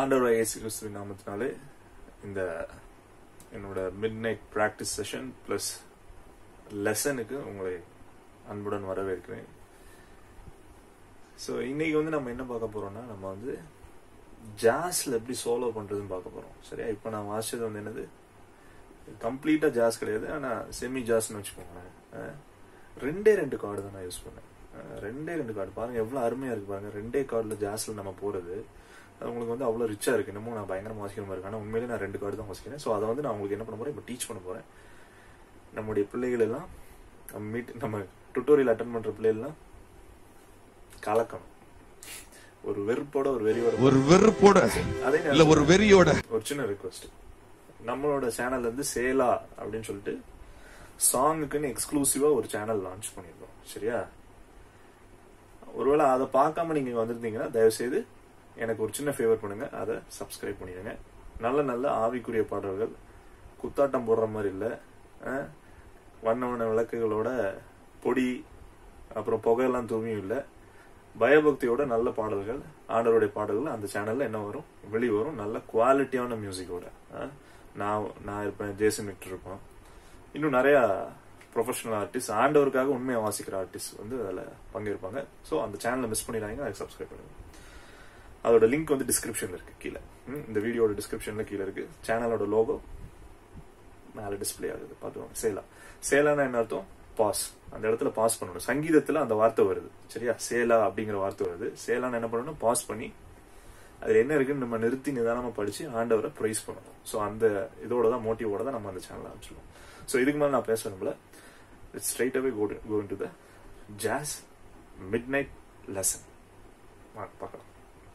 ஆண்டவர் இயேசு கிறிஸ்துவின் நாமத்தினாலே இந்த என்னோட midnight practice session plus லெசனுக்கு உங்களை அன்புடன் வரவேற்கிறேன் ஸோ இன்னைக்கு வந்து நம்ம என்ன பார்க்க போறோம்னா நம்ம வந்து ஜாஸ்ல எப்படி சோலோ பண்றதுன்னு பார்க்க போறோம் சரியா இப்போ நான் வாசிச்சது வந்து என்னது கம்ப்ளீட்டா ஜாஸ் கிடையாது ஆனா செமி ஜாஸ்னு வச்சுக்கோங்களேன் அஹ் ரெண்டே ரெண்டு கார்டு தான் நான் யூஸ் பண்ணேன் அஹ் ரெண்டே ரெண்டு கார்டு பாருங்க எவ்வளவு அருமையா இருக்கு பாருங்க ரெண்டே கார்டுல ஜாஸ்ல நம்ம போறது அது உங்களுக்கு வந்து அவ்வளவு ரிச்சா இருக்கு இன்னமும் நான் பயங்கரமா வாசிக்கிற மாதிரி இருக்கு ஆனா உண்மையிலே நான் ரெண்டு கார்டு தான் வாசிக்கிறேன் ஸோ அதை வந்து நான் உங்களுக்கு என்ன பண்ண போறேன் இப்போ டீச் பண்ண போறேன் நம்முடைய பிள்ளைகள் எல்லாம் நம்ம மீட் நம்ம டுட்டோரியல் அட்டன் பண்ற பிள்ளைகள் எல்லாம் கலக்கணும் ஒரு வெறுப்போட ஒரு வெறியோட ஒரு வெறுப்போட அதே இல்ல நேரத்துல ஒரு வெறியோட ஒரு சின்ன ரிக்வஸ்ட் நம்மளோட சேனல்ல இருந்து சேலா அப்படின்னு சொல்லிட்டு சாங்குக்குன்னு எக்ஸ்க்ளூசிவா ஒரு சேனல் லான்ச் பண்ணிருக்கோம் சரியா ஒருவேளை அதை பார்க்காம நீங்க வந்திருந்தீங்கன்னா தயவு செய்து எனக்கு ஒரு சின்ன ஃபேவர் பண்ணுங்க அதை சப்ஸ்கிரைப் பண்ணிடுங்க நல்ல நல்ல ஆவிக்குரிய பாடல்கள் குத்தாட்டம் போடுற மாதிரி இல்ல அஹ், வண்ண வண்ண விளக்குகளோட பொடி அப்புறம் புகையெல்லாம் தூவியும் இல்லை பயபக்தியோட நல்ல பாடல்கள் ஆண்டவருடைய பாடல்கள் அந்த சேனல்ல என்ன வரும் வெளியே வரும் நல்ல குவாலிட்டியான மியூசிக்கோட அஹ், நான் நான் இருப்பேன் ஜேசன் விக்டர் இருப்பான் இன்னும் நிறைய ப்ரொஃபஷனல் ஆர்டிஸ்ட் ஆண்டவருக்காக உண்மையா வாசிக்கிற ஆர்டிஸ்ட் வந்து அதில் பங்கேற்பாங்க ஸோ அந்த சேனலை மிஸ் பண்ணிடாதீங்க அதை சப்ஸ்கிரைப் பண்ணுங்க அதோட லிங்க் வந்து டிஸ்கிரிப்ஷன்ல இருக்கு கீழே ம், இந்த வீடியோட டிஸ்கிரிப்ஷன்ல கீழே இருக்கு சேனலோட லோகோ மேல டிஸ்ப்ளே ஆகுது பார்த்துக்கோங்க சேலா சேலானா என்ன அர்த்தம் பாஸ் அந்த இடத்துல பாஸ் பண்ணணும் சங்கீதத்துல அந்த வார்த்தை வருது சரியா சேலா அப்படிங்கிற வார்த்தை வருது சேலான்னு என்ன பண்ணணும் பாஸ் பண்ணி அதுல என்ன இருக்குன்னு நம்ம நிறுத்தி நிதானமா படிச்சு ஆண்டவரை ப்ரைஸ் பண்ணணும் ஸோ அந்த இதோட தான் மோட்டிவோட தான் நம்ம அந்த சேனல் ஆரம்பிச்சிருக்கோம் ஸோ இதுக்கு மேலே நான் பேச விரும்பல straight away go go to the jazz midnight lesson பார்க்கலாம்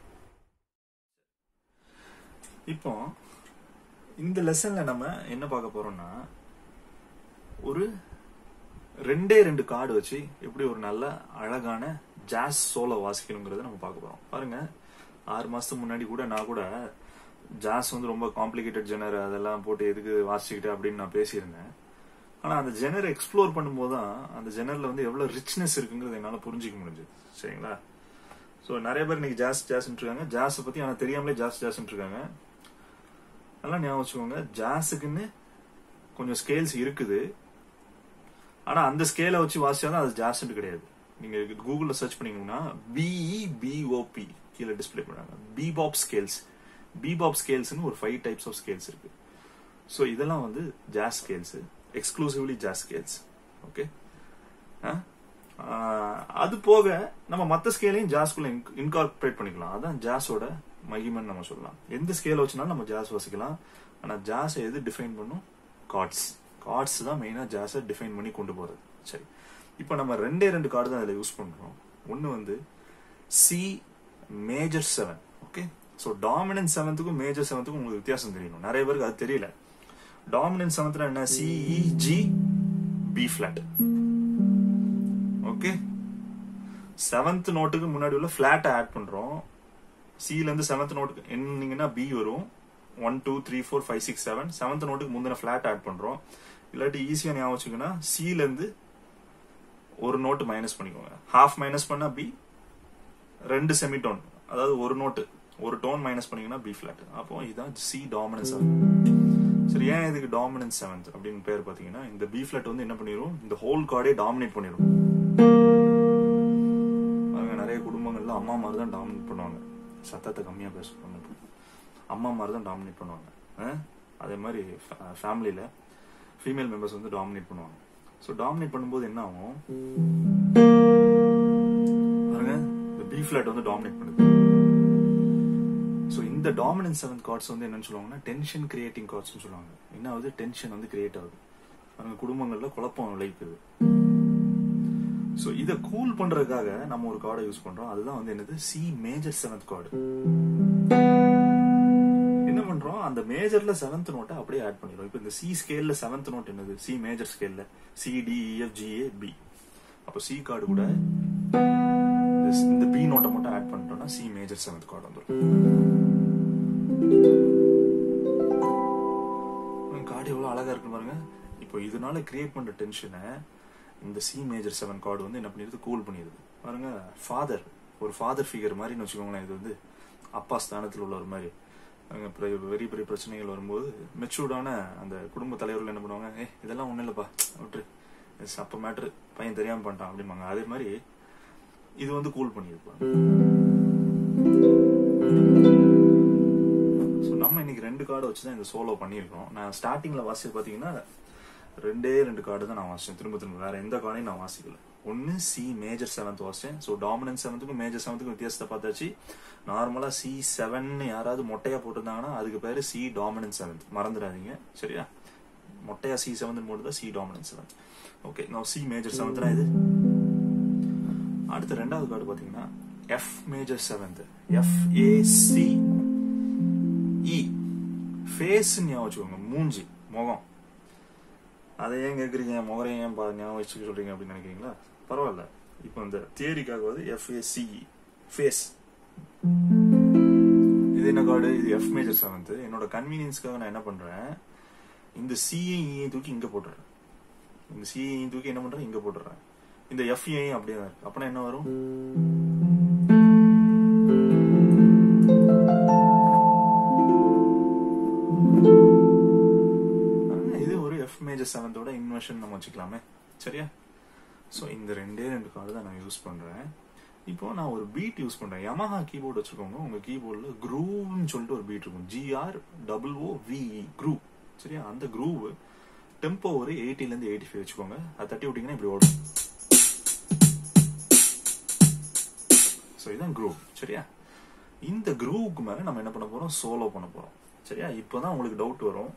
இப்போ இந்த லெசன்ல நம்ம என்ன பார்க்க போறோம்னா ஒரு ரெண்டே ரெண்டு கார்டு வச்சு எப்படி ஒரு நல்ல அழகான ஜாஸ் சோலோ வாசிக்கணுங்கிறத நம்ம பார்க்க போறோம் பாருங்க ஆறு மாசத்துக்கு முன்னாடி கூட நான் கூட ஜாஸ் வந்து ரொம்ப காம்ப்ளிகேட்டட் ஜெனர் அதெல்லாம் போட்டு எதுக்கு வாசிச்சுக்கிட்டு அப்படின்னு நான் பேசியிருந்தேன் ஆனா அந்த ஜெனர் எக்ஸ்ப்ளோர் பண்ணும்போது தான் அந்த ஜெனர்ல வந்து எவ்வளவு ரிச்னஸ் இருக்குங்கிறது என்னால புரிஞ்சுக்க முடிஞ்சது சரிங்களா ஸோ நிறைய பேர் இன்னைக்கு ஜாஸ் ஜாஸ் இருக்காங்க ஜாஸை பத்தி ஆனா தெரியாமலே ஜாஸ் ஜாஸ் இருக்காங்க நல்லா ஞாபகம் வச்சுக்கோங்க ஜாஸுக்குன்னு கொஞ்சம் ஸ்கேல்ஸ் இருக்குது ஆனா அந்த ஸ்கேலை வச்சு வாசிச்சாதான் அது ஜாஸ்ன்னு கிடையாது நீங்க கூகுள்ல சர்ச் பண்ணீங்கன்னா பிஇ பிஓபி கீழே டிஸ்ப்ளே பண்ணாங்க பிபாப் ஸ்கேல்ஸ் பிபாப் ஸ்கேல்ஸ்னு ஒரு ஃபைவ் டைப்ஸ் ஆஃப் ஸ்கேல்ஸ் இருக்கு ஸோ இதெல்லாம் வந்து jazz scales exclusively jazz scales okay அது போக நம்ம மற்ற ஸ்கேலையும் ஜாஸ்குள்ள இன்கார்பரேட் பண்ணிக்கலாம் அதான் ஜாஸோட மகிமைன்னு நம்ம சொல்லலாம் எந்த ஸ்கேல வச்சுனாலும் நம்ம ஜாஸ் வாசிக்கலாம் ஆனா ஜாஸை எது டிஃபைன் பண்ணும் கார்ட்ஸ் கார்ட்ஸ் தான் மெயினா ஜாஸை டிஃபைன் பண்ணி கொண்டு போறது சரி இப்போ நம்ம ரெண்டே ரெண்டு கார்டு தான் அதில் யூஸ் பண்றோம் ஒன்னு வந்து C major seven okay so dominant செவன்த்துக்கும் மேஜர் செவன்த்துக்கும் உங்களுக்கு வித்தியாசம் தெரியணும் நிறைய பேருக்கு அது தெரியல டாமினன்ட் செவன்த்ல என்ன C E G B flat okay seventh நோட்டுக்கு முன்னாடி உள்ள ஃபிளாட்டை ஆட் பண்றோம் சில இருந்து செவன்த் நோட்டுக்கு என்னீங்கன்னா பி வரும் one two three four five six seven seventh நோட்டுக்கு முந்தின ஃபிளாட் ஆட் பண்றோம் இல்லாட்டி ஈஸியா ஞாபகம் வச்சுக்கோங்கன்னா சில இருந்து ஒரு நோட்டு மைனஸ் பண்ணிக்கோங்க ஹாஃப் மைனஸ் பண்ணா பி ரெண்டு செமிடோன் அதாவது ஒரு நோட்டு ஒரு டோன் மைனஸ் பண்ணீங்கன்னா பி ஃபிளாட் அப்போ இதுதான் சி டாமினன்ஸ் சரி ஏன் இதுக்கு டாமினன்ஸ் செவன்த் அப்படின்னு பேர் பாத்தீங்கன்னா இந்த பி ஃபிளாட் வந்து என்ன பண்ணிரும் இந்த ஹோல் கார்டே டாமினேட் பண்ணிரும் பாருங்க, நிறைய குடும்பங்கள்ல அம்மா மாதிரி தான் டாமினேட் பண்ணுவாங்க சத்தத்தை கம்மியா பேசுவாங்க அம்மா மாதிரி தான் டாமினேட் பண்ணுவாங்க அஹ்? அதே மாதிரி ஃபேமிலியில ஃபீமேல் மெம்பர்ஸ் வந்து டாமினேட் பண்ணுவாங்க ஸோ டாமினேட் பண்ணும்போது என்ன ஆகும் பாருங்க இந்த பி ஃபிளாட் வந்து டாமினேட் பண்ணுது ஸோ இந்த டாமினன்ட் செவன்த் கார்ட்ஸ் வந்து என்னன்னு சொல்லுவாங்கன்னா டென்ஷன் கிரியேட்டிங் கார்ட்ஸ்னு சொல்லுவாங்க என்ன ஆகுது டென்ஷன் வந்து கிரியேட் ஆகுது பாருங்க குடும்பங்கள்ல குழப்பம் விளைவிக்குது ஸோ இதை கூல் பண்றதுக்காக நம்ம ஒரு கார்டை யூஸ் பண்றோம் அதுதான் வந்து என்னது சி மேஜர் செவன்த் கார்டு என்ன பண்றோம் அந்த மேஜர்ல செவன்த் நோட்டை அப்படியே ஆட் பண்ணிடுறோம் இப்போ இந்த சி ஸ்கேல்ல செவன்த் நோட் என்னது சி மேஜர் ஸ்கேல்ல C D F G A B அப்போ சி கார்டு கூட இந்த- இந்த பி நோட்டை மட்டும் ஆட் பண்ணிட்டோம்னா சி மேஜர் செவன்த் கார்டு வந்துடும் கார்டு எவ்வளவு அழகா இருக்கு பாருங்க இப்போ இதனால கிரியேட் பண்ற டென்ஷனை இந்த சி மேஜர் செவன் கார்டு வந்து என்ன பண்ணிடுது கூல் பண்ணிடுது பாருங்க ஃபாதர் ஒரு ஃபாதர் ஃபிகர் மாதிரின்னு வச்சுக்கோங்களேன் இது வந்து அப்பா ஸ்தானத்தில் உள்ள ஒரு மாதிரி அங்க பெரிய பெரிய பெரிய பிரச்சனைகள் வரும்போது மெச்சூர்டான அந்த குடும்ப தலைவர்கள் என்ன பண்ணுவாங்க ஏ இதெல்லாம் ஒண்ணும் இல்லப்பா விட்டுரு இது அப்ப மேட்ரு பையன் தெரியாம பண்ணிட்டான் அப்படிம்பாங்க அதே மாதிரி இது வந்து கூல் பண்ணியிருப்பாங்க ஸோ நம்ம இன்னைக்கு ரெண்டு கார்டு வச்சு தான் இந்த சோலோ பண்ணியிருக்கோம் நான் ஸ்டார்டிங்ல வாசி பார்த்தீங்கன்னா ரெண்டே ரெண்டு கார்டு தான் நான் வாசிச்சேன் திரும்ப திரும்ப வேற எந்த கார்டையும் நான் வாசிக்கல ஒன்னு சி மேஜர் செவன்த் வாசிச்சேன் ஸோ டாமினன்ட் செவன்த்துக்கும் மேஜர் செவன்த்துக்கும் வித்தியாசத்தை பார்த்தாச்சு நார்மலா சி செவன் யாராவது மொட்டையா போட்டிருந்தாங்கன்னா அதுக்கு பேரு சி டாமினன்ட் செவன்த் மறந்துடாதீங்க சரியா மொட்டையா சி செவன்த் போட்டு தான் சி டாமினன்ட் செவன்த் ஓகே நான் சி மேஜர் செவன்த்னா இது அடுத்த ரெண்டாவது கார்டு பாத்தீங்கன்னா F major seventh F A C E face ஞாபகம் வச்சுக்கோங்க மூஞ்சி முகம் அதை ஏன் கேக்குறீங்க முகரை ஏன் பா ஞாபகம் வச்சுக்க சொல்றீங்க அப்படின்னு நினைக்கிறீங்களா பரவாயில்ல இப்போ இந்த தியரிக்காக வந்து எஃப்ஏசிஇ ஃபேஸ் இது என்ன கார்டு இது எஃப் மேஜர் செவன்த் என்னோட கன்வீனியன்ஸ்க்காக நான் என்ன பண்றேன் இந்த சிஐஇ தூக்கி இங்க போட்டுறேன் இந்த சிஐஇ தூக்கி என்ன பண்றேன் இங்க போட்டுறேன் இந்த எஃப்ஏ அப்படியே தான் இருக்கு அப்பனா என்ன வரும் ஆனா, இது ஒரு எஃப் மேஜர் செவன்த்தோட இன்வெர்ஷன் நம்ம வச்சுக்கலாமே சரியா ஸோ இந்த ரெண்டே ரெண்டு கார்டு தான் நான் யூஸ் பண்றேன் இப்போ நான் ஒரு பீட் யூஸ் பண்றேன் Yamaha கீபோர்டு வச்சுக்கோங்க உங்க கீபோர்டில் க்ரூவ்னு சொல்லிட்டு ஒரு பீட் இருக்கும் G R double O V E groove சரியா அந்த க்ரூவ் டெம்போ ஒரு 80 ல இருந்து எயிட்டி ஃபைவ் வச்சுக்கோங்க அதை தட்டி விட்டீங்கன்னா இப்படி ஓடும் ஸோ இதுதான் க்ரூவ் சரியா இந்த க்ரூவுக்கு மேல நம்ம என்ன பண்ண போறோம் சோலோ பண்ண போறோம் சரியா இப்போதான் உங்களுக்கு டவுட் வரும்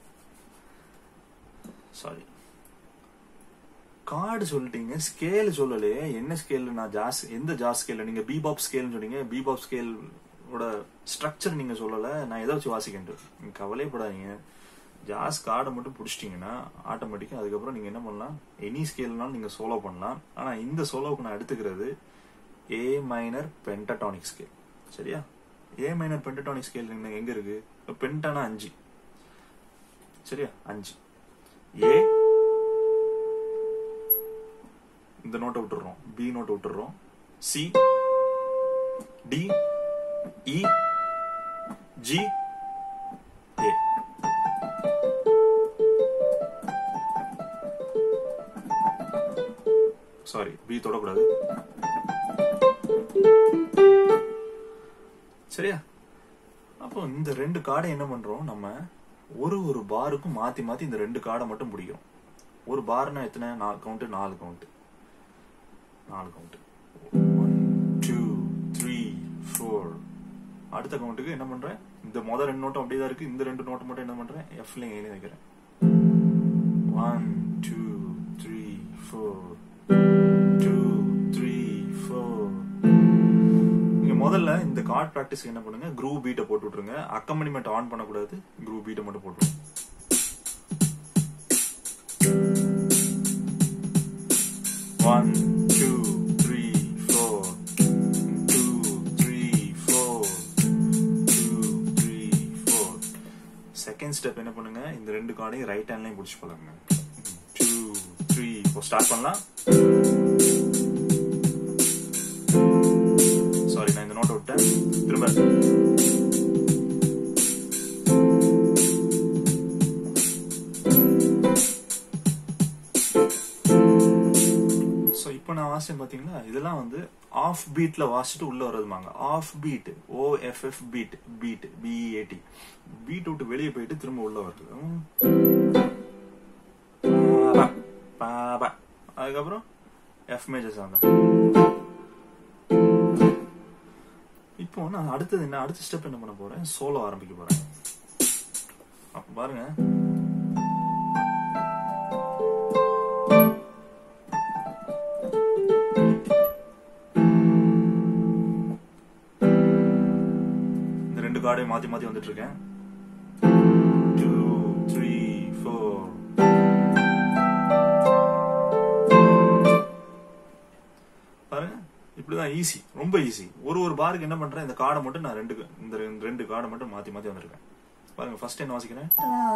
சாரி கார்டு சொல்லிட்டீங்க ஸ்கேல் சொல்லலையே என்ன ஸ்கேல் நான் ஜாஸ் எந்த ஜாஸ் ஸ்கேல் நீங்க பீபாப் ஸ்கேல்னு சொன்னீங்க பீபாப் ஸ்கேல் ஓட ஸ்ட்ரக்சர் நீங்க சொல்லல நான் எதை வச்சு வாசிக்கின்றேன் நீங்க கவலைப்படாதீங்க ஜாஸ் கார்டை மட்டும் பிடிச்சிட்டீங்கன்னா ஆட்டோமேட்டிக்கா அதுக்கப்புறம் நீங்க என்ன பண்ணலாம் எனி ஸ்கேல்னாலும் நீங்க சோலோ பண்ணலாம் ஆனா இந்த சோலோவுக்கு நான் எடுத்துக்கிறது ஏ மைனர் பென்டடானிக் ஸ்கேல் சரியா ஏ மைனர் பென்டடானிக் ஸ்கேல் எங்க இருக்கு பென்டானா அஞ்சு சரியா அஞ்சு ஏ இந்த நோட்டை விட்டுறோம் பி நோட்டை விட்டுறோம் C D E G A sorry B தொடக்கூடாது சரியா அப்போ இந்த ரெண்டு கார்டை என்ன பண்றோம் நம்ம ஒரு ஒரு பாருக்கும் மாத்தி மாத்தி இந்த ரெண்டு கார்டை மட்டும் பிடிக்கிறோம் ஒரு பார்னா எத்தனை நாலு கவுண்ட் நாலு கவுண்ட் நாலு count one two three four அடுத்த கவுண்ட்டுக்கு என்ன பண்றேன் இந்த முதல் ரெண்டு நோட்டும் அப்படியே தான் இருக்கு இந்த ரெண்டு நோட்டு மட்டும் என்ன பண்றேன் எஃப்ல எழுதி வைக்கிறேன் one two three four two three four நீங்க முதல்ல இந்த கார்ட் ப்ராக்டிஸ் என்ன பண்ணுங்க குரூப் பீட்டை போட்டு விட்டுருங்க அக்கம்பனிமெண்ட் ஆன் பண்ணக்கூடாது குரூப் பீட்டை மட்டும் போட்டு விட்டுருங்க. One, two, three, four. Two, three, four. Two, three, four. Second step என்ன பண்ணுங்க இந்த ரெண்டு கார்டையும் ரைட் ஹேண்ட்லயும் பிடிச்சி பழகுங்க டூ த்ரீ இப்போ ஸ்டார்ட் பண்ணலாம் சாரி நான் இந்த நோட்டை விட்டேன் திரும்ப ஸோ இப்போ நான் வாசிச்சேன் பாத்தீங்களா இதெல்லாம் வந்து ஆஃப் பீட்ல வாசிச்சுட்டு உள்ள வர்றதுமாங்க off beat O F F beat beat B E A T beat விட்டு வெளியே போயிட்டு திரும்ப உள்ள வருது உம். பாபா, பாபா. அதுக்கப்புறம் எஃப் மேஜர் சாங்க இப்போ நான் அடுத்தது என்ன அடுத்த ஸ்டெப் என்ன பண்ண போறேன் சோலோ ஆரம்பிக்க போறேன் அப்ப பாருங்க இந்த ரெண்டு கார்டையும் மாத்தி மாத்தி வந்துட்டு இருக்கேன் டூ த்ரீ ஃபோர் பாருங்க இப்படிதான் ஈஸி ரொம்ப ஈஸி ஒரு ஒரு பாருக்கு என்ன பண்றேன் இந்த கார்டை மட்டும் நான் ரெண்டு இந்த ரெண்டு- ரெண்டு கார்டை மட்டும் மாத்தி மாத்தி வந்திருக்கேன் பாருங்க ஃபர்ஸ்ட் என்ன வாசிக்கிறேன்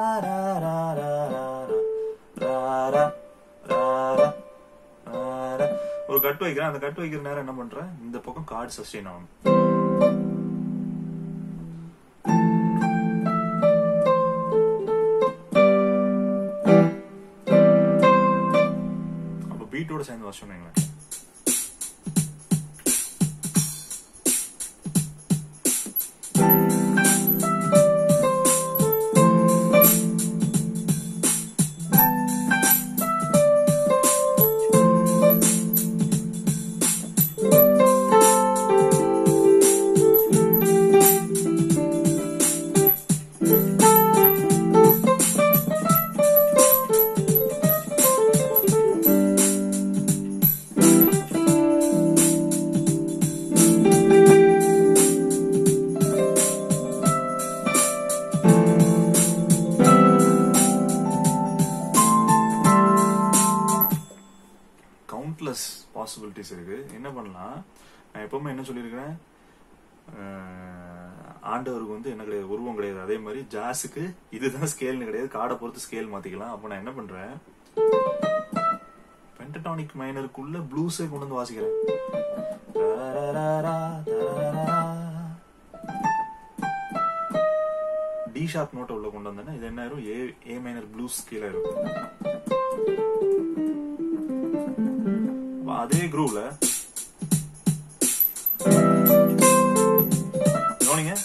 ஒரு கட் வைக்கிறேன் அந்த கட் வைக்கிற நேரம் என்ன பண்றேன் இந்த பக்கம் கார்டு சஸ்டெயின் ஆகணும் பீட்டோட சேர்ந்து வாசிச்சோம் கவுண்ட்லெஸ் பாசிபிலிட்டிஸ் இருக்கு என்ன பண்ணலாம் நான் எப்பவுமே என்ன சொல்லியிருக்கிறேன் அஹ், ஆண்டவருக்கு வந்து என்ன கிடையாது உருவம் கிடையாது அதே மாதிரி ஜாஸுக்கு இதுதான் ஸ்கேல்னு கிடையாது காடை பொறுத்து ஸ்கேல் மாத்திக்கலாம் அப்போ நான் என்ன பண்றேன் பென்டடானிக் மைனருக்குள்ள ப்ளூஸே கொண்டு வந்து வாசிக்கிறேன் டி ஷார்ப் நோட்டை உள்ள கொண்டு வந்தேன்னா இது என்ன ஆயிரும் ஏ ஏ மைனர் ப்ளூஸ் கீழே இருக்கும் அப்ப அதே குரூவ்ல கவனிங்க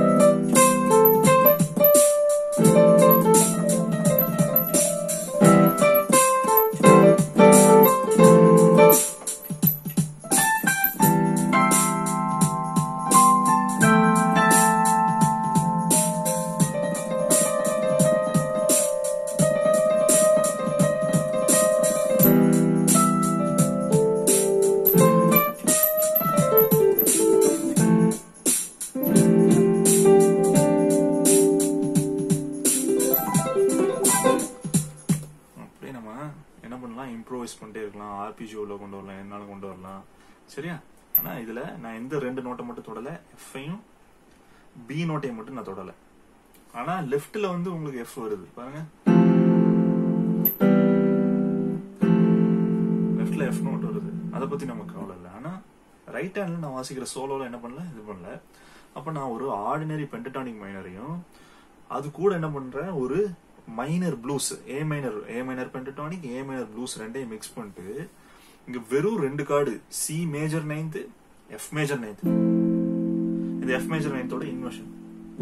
அப்படியே நம்ம என்ன பண்ணலாம் இம்ப்ரோவைஸ் பண்ணிட்டே இருக்கலாம் ஆர்பிஜி உள்ள கொண்டு வரலாம் என்னாலும் கொண்டு வரலாம் சரியா ஆனா இதுல நான் எந்த ரெண்டு நோட்டை மட்டும் தொடல எஃப்ஐயும் பி நோட்டையும் மட்டும் நான் தொடல ஆனா லெஃப்ட்ல வந்து உங்களுக்கு எஃப் வருது பாருங்க லெஃப்ட்ல எஃப் நோட் வருது அதை பத்தி நமக்கு கவலை இல்லை ஆனா ரைட் ஹேண்ட்ல நான் வாசிக்கிற சோலோல என்ன பண்ணல இது பண்ணல அப்ப நான் ஒரு ஆர்டினரி பென்டடானிக் மைனரையும் அது கூட என்ன பண்றேன் ஒரு minor blues A minor A minor pentatonic A minor blues ரெண்டையும் மிக்ஸ் பண்ணிட்டு இங்க வெறும் ரெண்டு chord C major ninth F major ninth இது எஃப் மேஜர் நைன்த்தோட இன்வர்ஷன்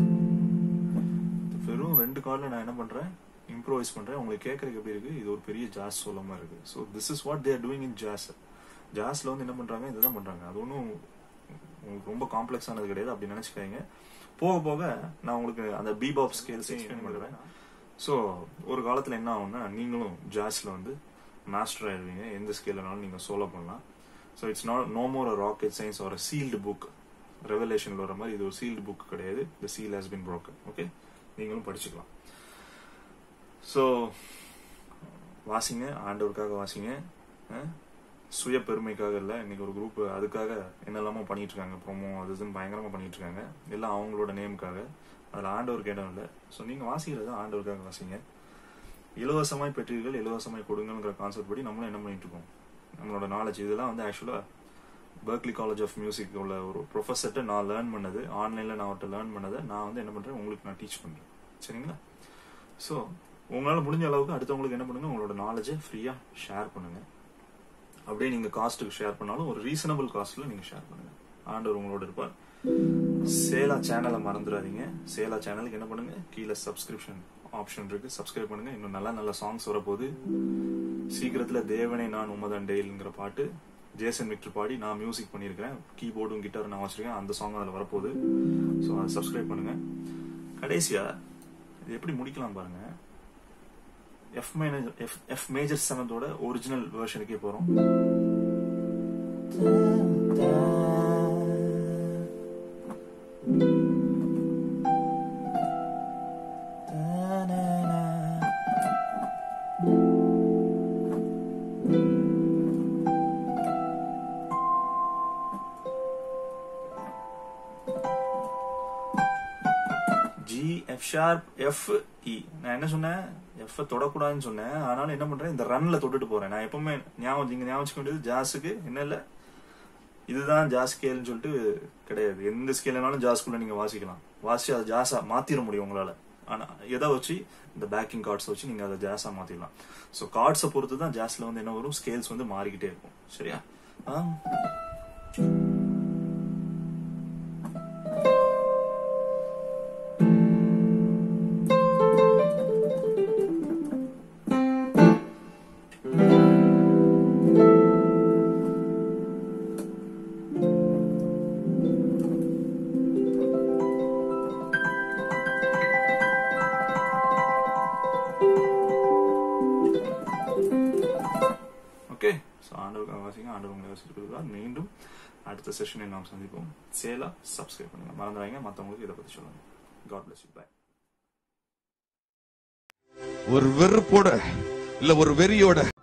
வெறும் ரெண்டு கார்டில் நான் என்ன பண்றேன் இம்ப்ரோவைஸ் பண்றேன் உங்களுக்கு கேட்கறதுக்கு எப்படி இருக்கு இது ஒரு பெரிய ஜாஸ் சொல்ல மாதிரி இருக்கு so this is what they're doing in jazz ஜாஸ்ல வந்து என்ன பண்றாங்க இதுதான் பண்றாங்க அது ஒன்றும் உங்களுக்கு ரொம்ப காம்ப்ளெக்ஸானது கிடையாது அப்படி நினைச்சுக்காதீங்க போக போக நான் உங்களுக்கு அந்த பீபாப் ஸ்கேல்ஸ் எக்ஸ்பிளைன் பண்ணுறேன் ஸோ ஒரு காலத்தில் என்ன ஆகும்னா நீங்களும் ஜாஸ்ல வந்து மாஸ்டர் ஆயிடுவீங்க எந்த ஸ்கேல்னாலும் நீங்கள் சோலோ பண்ணலாம் so it's not no more rocket science ஒரு சீல்டு புக் ரெவலேஷன்ல வர மாதிரி இது ஒரு சீல்டு புக் கிடையாது the seal has been broken okay நீங்களும் படிச்சுக்கலாம் ஸோ வாசிங்க ஆண்டவருக்காக வாசிங்க அஹ், சுய பெருமைக்காக இல்லை இன்னைக்கு ஒரு குரூப் அதுக்காக என்னெல்லாமோ பண்ணிட்டு இருக்காங்க ப்ரோமோ அது இதுன்னு பயங்கரமா பண்ணிட்டு இருக்காங்க எல்லாம் அவங்களோட நேமுக்காக அதில் ஆண்டவருக்கு இடம் இல்லை ஸோ நீங்க வாசிக்கிறது ஆண்டவருக்காக வாசிங்க இலவசமாய் பெற்றீர்கள் இலவசமாய் கொடுங்கங்கிற கான்செப்ட் படி நம்மளும் என்ன பண்ணிட்டு இருக்கோம் நம்மளோட நாலேஜ் இதெல்லாம் வந்து ஆக்சுவலா பெர்க்லி காலேஜ் ஆஃப் மியூசிக் உள்ள ஒரு ப்ரொஃபஸர்கிட்ட நான் லேர்ன் பண்ணது ஆன்லைன்ல நான் அவர்கிட்ட லேர்ன் பண்ணதை நான் வந்து என்ன பண்றேன் உங்களுக்கு நான் டீச் பண்றேன் சரிங்களா ஸோ உங்களால முடிஞ்ச அளவுக்கு அடுத்தவங்களுக்கு என்ன பண்ணுங்க உங்களோட நாலேஜை ஃப்ரீயா ஷேர் பண்ணுங்க அப்படியே நீங்க காஸ்ட்டுக்கு ஷேர் பண்ணாலும் ஒரு ரீசனபிள் காஸ்ட்ல நீங்க ஷேர் பண்ணுங்க ஆண்டவர் உங்களோட இருப்பார் சேலா சேனலை மறந்துடாதீங்க சேலா சேனலுக்கு என்ன பண்ணுங்க கீழே சப்ஸ்கிரிப்ஷன் ஆப்ஷன் இருக்கு சப்ஸ்கிரைப் பண்ணுங்க இன்னும் நல்ல நல்ல சாங்ஸ் வரப்போகுது சீக்கிரத்துல தேவனே நான் உமதன் டெய்ல்ங்கிற பாட்டு ஜேசன் விக்டர் பாடி நான் மியூசிக் பண்ணியிருக்கிறேன் கீபோர்டும் கிட்டாரும் நான் வச்சிருக்கேன் அந்த சாங் அதில் வரப்போகுது ஸோ அதை சப்ஸ்கிரைப் பண்ணுங்க கடைசியா இது எப்படி முடிக்கலாம் பாருங்க F major F F major செவன்த்தோட ஒரிஜினல் வெர்ஷனுக்கே போறோம் G F sharp F E நான் என்ன சொன்னேன் எஃப் தொடக்கூடாதுன்னு சொன்னேன் ஆனாலும் என்ன பண்றேன் இந்த ரன்ல தொட்டுட்டு போறேன் நான் எப்பவுமே ஞாபகம் இங்க ஞாபகம் வச்சுக்க வேண்டியது ஜாஸுக்கு என்ன இல்ல இதுதான் ஜாஸ் ஸ்கேல்னு சொல்லிட்டு கிடையாது எந்த ஸ்கேல்னாலும் ஜாஸ்குள்ள நீங்க வாசிக்கலாம் வாசி அதை ஜாஸா மாத்திர முடியும் உங்களால ஆனா எதை வச்சு இந்த பேக்கிங் கார்ட்ஸ் வச்சு நீங்க அதை ஜாஸா மாத்திடலாம் ஸோ கார்ட்ஸை பொறுத்து தான் ஜாஸ்ல வந்து என்ன வரும் ஸ்கேல்ஸ் வந்து மாறிக்கிட்டே இருக்கும் சரியா ஆ? ஓகே ஸோ ஆண்டவர் வாசிங்க ஆண்டவர் உங்களை வசிக்கிறதுக்காக மீண்டும் அடுத்த செஷனை நாம் சந்திப்போம் சேலா சப்ஸ்கிரைப் பண்ணுங்க மறந்துடாங்க மற்றவங்களுக்கு இதை பத்தி சொல்லுங்க காட் பிளஸ் யூ பை ஒரு வெறுப்போட இல்ல ஒரு வெறியோட